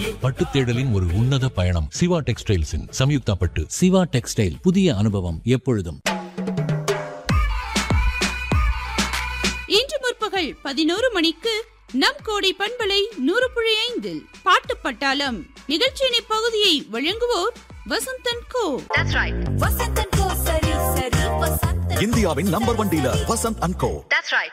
பட்டு தேடலின் ஒரு உன்னத பயணம் சிவா டெக்ஸ்டைல்ஸின் சம்யுக்தா பட்டு சிவா டெக்ஸ்டைல் புதிய அனுபவம் எப்பொழுதும் இன்று முற்பகல் பதினோரு மணிக்கு நம் கோடை பண்பலை நூறு புள்ளி ஐந்தில் பாட்டு பட்டாளம் நிகழ்ச்சியின் இப்பகுதியை வழங்குவோர் வசந்தன் கோ வசந்தன் கோ சரி சரி வசந்தன் இந்தியாவின் number one dealer Vasanth and co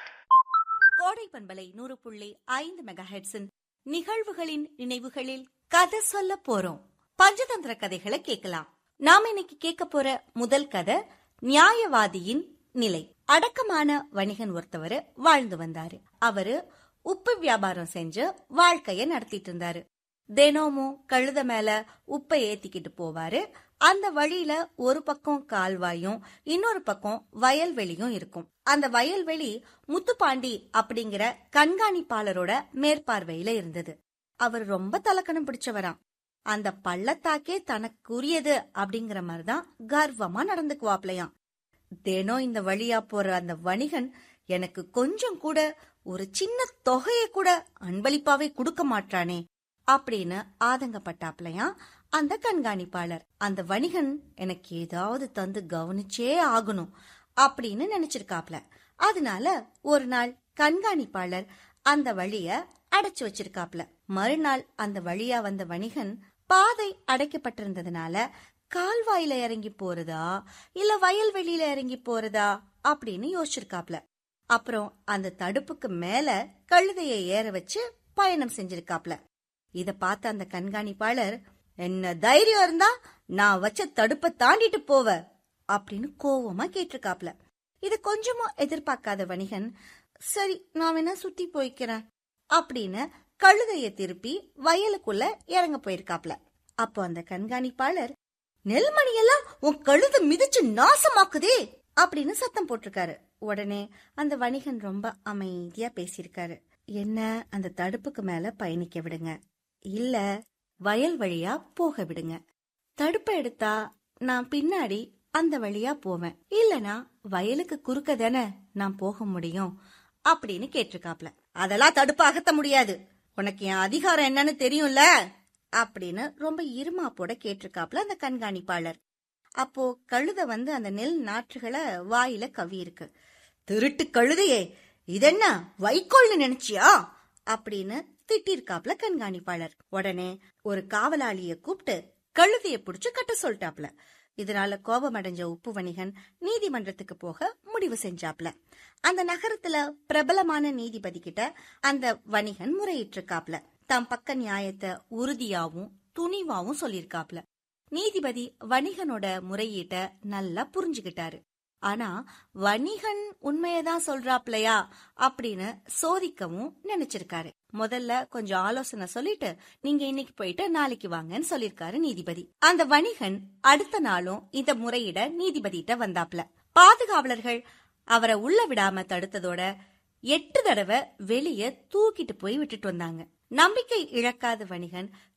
Kodai பண்பலை நூறு புள்ளி ஐந்து மெகா ஹெட்ஸின் நிகழ்வுகளின் நினைவுகளில் கதை சொல்ல போறோம் பஞ்சதந்திர கதைகளை கேட்கலாம் நாம இன்னைக்கு கேட்க போற முதல் கதை நியாயவாதியின் நிலை அடக்கமான வணிகன் ஒருத்தவர் வாழ்ந்து வந்தாரு அவரு உப்பு வியாபாரம் செஞ்சு வாழ்க்கைய நடத்திட்டு இருந்தாரு தினமும் கழுத மேல உப்பை ஏத்திக்கிட்டு போவாரு அந்த வழியில ஒரு பக்கம் கால்வாயும் இன்னொரு பக்கம் வயல்வெளியும் இருக்கும் அந்த வயல்வெளி முத்துப்பாண்டி அப்படிங்கிற கண்காணிப்பாளரோட மேற்பார்வையில இருந்தது அவர் ரொம்ப தலக்கணம் பிடிச்சவராம் அந்த பள்ளத்தாக்கே தனக்குரியது அப்படிங்கிற மாதிரிதான் கர்வமா நடந்துக்குவாப்லையாம் தினம் இந்த வழியா போற அந்த வணிகன் எனக்கு கொஞ்சம் கூட ஒரு சின்ன தொகையை கூட அன்பளிப்பாவே கொடுக்க மாட்டானே அப்படின்னு ஆதங்கப்பட்டாப்லையாம் அந்த கண்காணிப்பாளர் அந்த வணிகன் எனக்கு ஏதாவது தந்து கவனிச்சே ஆகணும் அப்படின்னு நினைச்சிருக்காப்ல அதனால ஒரு நாள் கண்காணிப்பாளர் அந்த வழிய அடைச்சு வச்சிருக்காப்ல மறுநாள் அந்த வழியா வந்த வணிகன் பாதை அடைக்கப்பட்டிருந்ததுனால கால்வாயில இறங்கி போறதா இல்ல வயல்வெளியில இறங்கி போறதா அப்படின்னு யோசிச்சிருக்காப்ல அப்புறம் அந்த தடுப்புக்கு மேல கழுதையை ஏற வச்சு பயணம் செஞ்சிருக்காப்ல இத பார்த்த அந்த கண்காணிப்பாளர் என்ன தைரியம் இருந்தா நான் வச்ச தடுப்பை தாண்டிட்டு போவ அப்படின்னு கோவமா கேட்டிருக்காப்ல இது கொஞ்சமும் எதிர்பார்க்காத வணிகன் சரி நான் வேணா சுத்தி போய்க்கிறேன் அப்படின்னு கழுதைய திருப்பி வயலுக்குள்ள இறங்க போயிருக்காப்ல அப்போ அந்த கண்காணிப்பாளர் நெல்மணியெல்லாம் உன் கழுத மிதிச்சு நாசமாக்குதே அப்படின்னு சத்தம் போட்டிருக்காரு உடனே அந்த வணிகன் ரொம்ப அமைதியா பேசியிருக்காரு என்ன அந்த தடுப்புக்கு மேல பயணிக்க விடுங்க இல்ல வயல் வழியா போக விடுங்க தடுப்பை எடுத்தா நான் பின்னாடி அந்த வழியா போவேன் இல்லனா வயலுக்கு குறுக்க தானே நான் போக முடியும் அப்படின்னு கேட்டிருக்காப்ல அதெல்லாம் தடுப்பு அகத்த முடியாது உனக்கு என் அதிகாரம் என்னன்னு தெரியும்ல அப்படின்னு ரொம்ப இருமாப்போட கேட்டிருக்காப்ல அந்த கண்காணிப்பாளர் அப்போ கழுத வந்து அந்த நெல் நாற்றுகளை வாயில கவி இருக்கு திருட்டு கழுதையே இதென்ன வைக்கோல்னு நினைச்சியா அப்படின்னு திட்டிருக்காப்ல கண்காணிப்பாளர் உடனே ஒரு காவலாளிய கூப்பிட்டு கழுதைய புடிச்சு கட்ட சொல்லிட்டாப்ல இதனால கோபமடைஞ்ச உப்பு வணிகன் நீதிமன்றத்துக்கு போக முடிவு செஞ்சாப்ல அந்த நகரத்துல பிரபலமான நீதிபதி கிட்ட அந்த வணிகன் முறையிட்டிருக்காப்ல தம் பக்க நியாயத்தை உறுதியாவும் துணிவாவும் சொல்லியிருக்காப்ல நீதிபதி வணிகனோட முறையீட்ட நல்லா புரிஞ்சுகிட்டாரு ஆனா வணிகன் உண்மையதான் சொல்றாப்லையா அப்படின்னு சோதிக்கவும் நினைச்சிருக்காரு முதல்ல கொஞ்சம் ஆலோசனை சொல்லிட்டு நீங்க இன்னைக்கு போயிட்டு நாளைக்கு வாங்கன்னு சொல்லிருக்காரு நீதிபதி அந்த வணிகன் அடுத்த நாளும் இந்த முறையிட நீதிபதிட்ட வந்தாப்ல பாதுகாவலர்கள் அவரை உள்ள விடாம தடுத்ததோட எட்டு தடவை வெளிய தூக்கிட்டு போய் விட்டுட்டு வந்தாங்க நம்பிக்கை இழக்காத வணிகன்